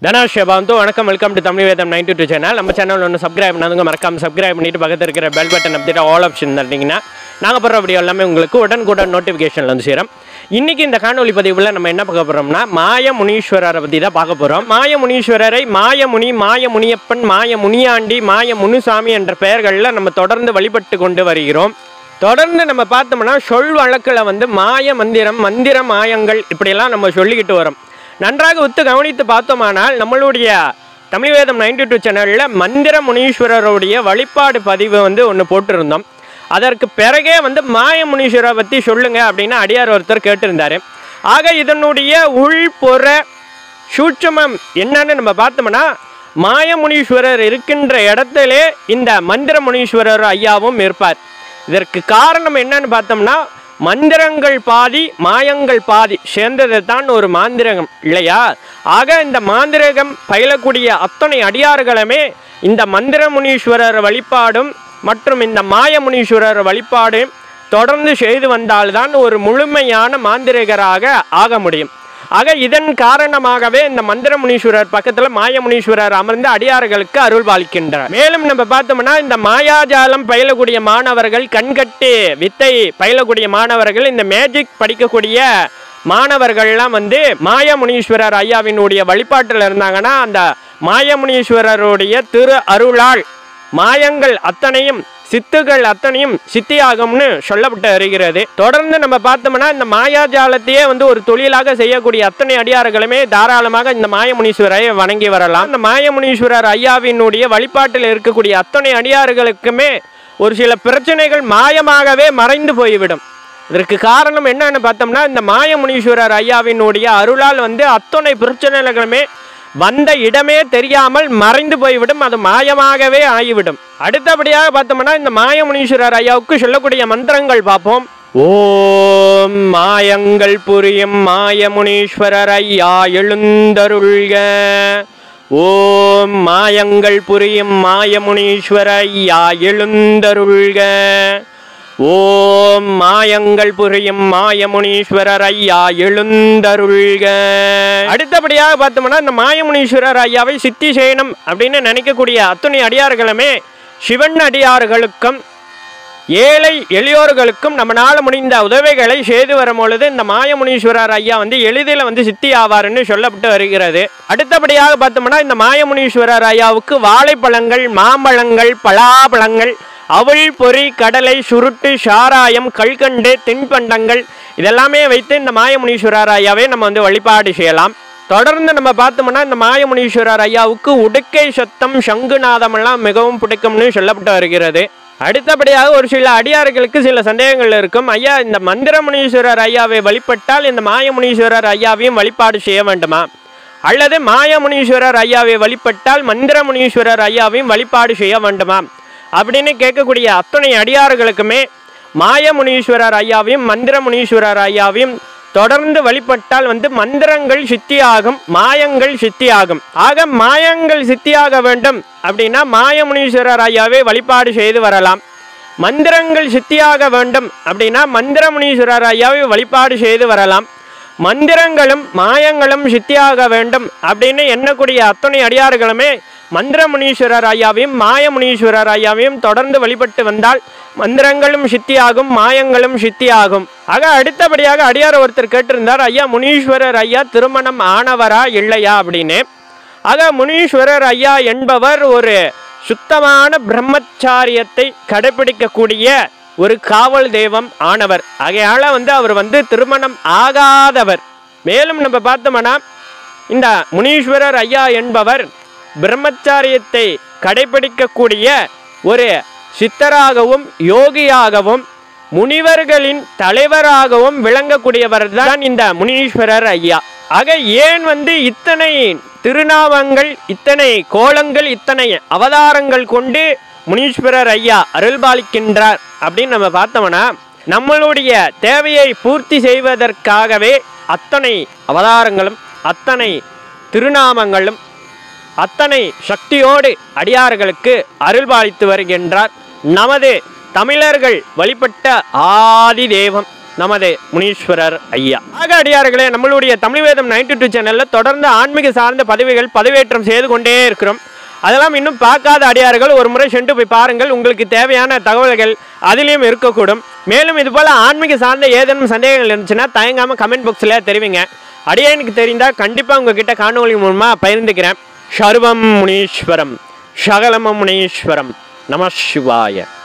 தனாஷ் வந்து வணக்கம் welcome to Tamil Vedam ninety two channel நம்ம சேனல் ஒன்று சப்ஸ்கிரைப் பண்ணாதுங்க மறக்காம சப்ஸ்கிரைப் பண்ணிட்டு பக்கத்தில் இருக்கிற பெல் பட்டன் அப்படியே ஆல் ஆப்ஷன் தட்டிங்கன்னா நாங்கள் போடுற வீடியோ எல்லாமே உங்களுக்கு உடனுக்குடன் நோட்டிஃபிகேஷனில் வந்து சேரும் இன்னைக்கு இந்த காணொலி பதிவில் நம்ம என்ன பார்க்க போகிறோம்னா மாய முனீஸ்வரரை பற்றி தான் பார்க்க போகிறோம் மாய முனீஸ்வரரை மாயமுனி மாய முனியப்பன் மாய முனியாண்டி மாய முனுசாமி என்ற பெயர்களில் நம்ம தொடர்ந்து வழிபட்டு கொண்டு வருகிறோம் தொடர்ந்து நம்ம பார்த்தோம்னா சொல் வழக்கில் வந்து மாய மந்திரம் மந்திர மாயங்கள் இப்படியெல்லாம் நம்ம சொல்லிக்கிட்டு வரோம் நன்றாக ஒத்து கவனித்து பார்த்தோமானால் நம்மளுடைய தமிழ் வேதம் நைன்டி டூ சேனலில் மந்திர முனீஸ்வரருடைய வழிபாடு பதிவு வந்து ஒன்று போட்டிருந்தோம் அதற்கு பிறகே வந்து மாய முனீஸ்வரரை பற்றி சொல்லுங்க அப்படின்னு அடியார் ஒருத்தர் கேட்டிருந்தாரு ஆக இதனுடைய உள்புற சூட்சமம் என்னன்னு நம்ம பார்த்தோம்னா மாயமுனீஸ்வரர் இருக்கின்ற இடத்திலே இந்த மந்திர முனீஸ்வரர் ஐயாவும் இருப்பார் இதற்கு காரணம் என்னன்னு பார்த்தோம்னா மந்திரங்கள் பாதி மாயங்கள் பாதி சேர்ந்தது தான் ஒரு மாந்திரகம் இல்லையா ஆக இந்த மாந்திரகம் பயிலக்கூடிய அத்தனை அடியார்களுமே இந்த மந்திர முனீஸ்வரர் வழிபாடும் மற்றும் இந்த மாய முனீஸ்வரர் வழிபாடு தொடர்ந்து செய்து வந்தால்தான் ஒரு முழுமையான மாந்திரிகராக ஆக முடியும் ஆக இதன் காரணமாகவே இந்த மந்திர முனீஸ்வரர் பக்கத்துல மாய முனீஸ்வரர் அமர்ந்து அடியார்களுக்கு அருள் பாலிக்கின்றார் மேலும் நம்ம பார்த்தோம்னா இந்த மாயாஜாலம் பயிலக்கூடிய மாணவர்கள் கண்கட்டு வித்தை பயிலக்கூடிய மாணவர்கள் இந்த மேஜிக் படிக்கக்கூடிய மாணவர்கள்லாம் வந்து மாய முனீஸ்வரர் ஐயாவினுடைய வழிபாட்டில் இருந்தாங்கன்னா அந்த மாய முனீஸ்வரருடைய திரு அருளால் மாயங்கள் அத்தனையும் சித்துகள் அத்தனையும் சித்தியாகும்னு சொல்லப்பட்டு வருகிறது தொடர்ந்து நம்ம பார்த்தோம்னா இந்த மாயாஜாலத்தையே வந்து ஒரு தொழிலாக செய்யக்கூடிய அத்தனை அடியார்களுமே தாராளமாக இந்த மாயமுனீஸ்வரை வணங்கி வரலாம் இந்த மாயமுனீஸ்வரர் ஐயாவினுடைய வழிபாட்டில் இருக்கக்கூடிய அத்தனை அடியார்களுக்குமே ஒரு சில பிரச்சனைகள் மாயமாகவே மறைந்து போய்விடும் இதற்கு காரணம் என்னன்னு பார்த்தோம்னா இந்த மாயமுனீஸ்வரர் ஐயாவினுடைய அருளால் வந்து அத்தனை பிரச்சனைகளுமே வந்த இடமே தெரியாமல் மறைந்து போய்விடும் அது மாயமாகவே ஆகிவிடும் அடுத்தபடியாக பார்த்தோம்னா இந்த மாயமுனீஸ்வரர் ஐயாவுக்கு சொல்லக்கூடிய மந்திரங்கள் பார்ப்போம் ஓம் மாயங்கள் புரியும் மாயமுனீஸ்வரர் ஐயா எழுந்தருள்க ஓம் மாயங்கள் புரியும் மாயமுனீஸ்வர ஐயா எழுந்தருள்க ஓம் மாயங்கள் புரியும் மாயமுனீஸ்வரர் ஐயா எழுந்தருள்க அடுத்தபடியாக பார்த்தோம்னா இந்த மாயமுனீஸ்வரர் ஐயாவை சித்தி செய்யணும் அப்படின்னு நினைக்கக்கூடிய அத்துணை அடியார்களுமே சிவன் அடியார்களுக்கும் ஏழை எளியோர்களுக்கும் நம்மளால முடிந்த உதவிகளை செய்து வரும் பொழுது இந்த மாயமுனீஸ்வரர் ஐயா வந்து எளிதில் வந்து சித்தி ஆவார்னு சொல்லப்பட்டு வருகிறது அடுத்தபடியாக பார்த்தோம்னா இந்த மாயமுனீஸ்வரர் ஐயாவுக்கு வாழைப்பழங்கள் மாம்பழங்கள் பலாப்பழங்கள் அவள் பொறி கடலை சுருட்டு சாராயம் கல்கண்டு தின்பண்டங்கள் இதெல்லாமே வைத்து இந்த மாயமுனீஸ்வரர் ஐயாவை நம்ம வந்து வழிபாடு செய்யலாம் தொடர்ந்து நம்ம பார்த்தோம்னா இந்த மாயமுனீஸ்வரர் ஐயாவுக்கு உடுக்கை சத்தம் சங்குநாதம் எல்லாம் மிகவும் பிடிக்கும்னு சொல்லப்பட்டு வருகிறது அடுத்தபடியாக ஒரு சில அடியார்களுக்கு சில சந்தேகங்கள் இருக்கும் ஐயா இந்த மந்திரமுனீஸ்வரர் ஐயாவை வழிபட்டால் இந்த மாயமுனீஸ்வரர் ஐயாவையும் வழிபாடு செய்ய வேண்டுமா அல்லது மாயமுனீஸ்வரர் ஐயாவை வழிபட்டால் மந்திரமுனீஸ்வரர் ஐயாவையும் வழிபாடு செய்ய வேண்டுமா அப்படின்னு கேட்கக்கூடிய அத்தனை அடியார்களுக்குமே மாயமுனீஸ்வரர் ஐயாவையும் மந்திரமுனீஸ்வரர் ஐயாவையும் தொடர்ந்து வழிபட்டால் வந்து மந்திரங்கள் சித்தியாகும் மாயங்கள் சித்தியாகும் ஆக மாயங்கள் சித்தியாக வேண்டும் அப்படின்னா மாயமுனீஸ்வரர் ஐயாவை வழிபாடு செய்து வரலாம் மந்திரங்கள் சித்தியாக வேண்டும் அப்படின்னா மந்திரமுனீஸ்வரர் ஐயாவை வழிபாடு செய்து வரலாம் மந்திரங்களும் மாயங்களும் சித்தியாக வேண்டும் அப்படின்னு எண்ணக்கூடிய அத்தனை அடியார்களுமே மந்திரமுனீஸ்வரர் ஐயாவையும் மாயமுனீஸ்வரர் ஐயாவையும் தொடர்ந்து வழிபட்டு வந்தால் மந்திரங்களும் சித்தியாகும் மாயங்களும் சித்தியாகும் ஆக அடுத்தபடியாக அடியார் ஒருத்தர் கேட்டிருந்தார் ஐயா முனீஸ்வரர் ஐயா திருமணம் ஆனவரா இல்லையா அப்படின்னு ஆக முனீஸ்வரர் ஐயா என்பவர் ஒரு சுத்தமான பிரம்மச்சாரியத்தை கடைபிடிக்கக்கூடிய ஒரு காவல் தெய்வம் ஆனவர் ஆகையால வந்து அவர் வந்து திருமணம் ஆகாதவர் மேலும் நம்ம பார்த்தோம்னா இந்த முனீஸ்வரர் ஐயா என்பவர் பிரம்மச்சாரியத்தை கடைபிடிக்கக்கூடிய ஒரு சித்தராகவும் யோகியாகவும் முனிவர்களின் தலைவராகவும் விளங்கக்கூடியவர் தான் இந்த முனீஸ்வரர் ஐயா ஆக ஏன் வந்து இத்தனை திருநாமங்கள் இத்தனை கோலங்கள் இத்தனை அவதாரங்கள் கொண்டு முனீஸ்வரர் ஐயா அருள்பாலிக்கின்றார் அப்படின்னு நம்ம பார்த்தோம்னா நம்மளுடைய தேவையை பூர்த்தி செய்வதற்காகவே அத்தனை அவதாரங்களும் அத்தனை திருநாமங்களும் அத்தனை சக்தியோடு அடியார்களுக்கு அருள்பாலித்து வருகின்றார் நமது தமிழர்கள் வழிபட்ட ஆதி தெய்வம் நமது முனீஸ்வரர் ஐயா ஆக அடியார்களே நம்மளுடைய தமிழ் வேதம் நைன்டி டூ சேனலில் தொடர்ந்து ஆன்மீக சார்ந்த பதவிகள் பதவியேற்றம் செய்து கொண்டே இருக்கிறோம் அதெல்லாம் இன்னும் பார்க்காத அடியார்கள் ஒரு முறை சென்று போய் பாருங்கள் உங்களுக்கு தேவையான தகவல்கள் அதிலையும் இருக்கக்கூடும் மேலும் இது போல் ஆன்மீக சார்ந்த ஏதேனும் சந்தேகங்கள் இருந்துச்சுன்னா தயங்காமல் கமெண்ட் பாக்ஸில் தெரிவிங்க அடியனுக்கு தெரிந்தால் கண்டிப்பாக உங்ககிட்ட காணொலி மூலமாக பகிர்ந்துக்கிறேன் சர்வம் முனீஸ்வரம் சகலம முனீஸ்வரம் நம சிவாய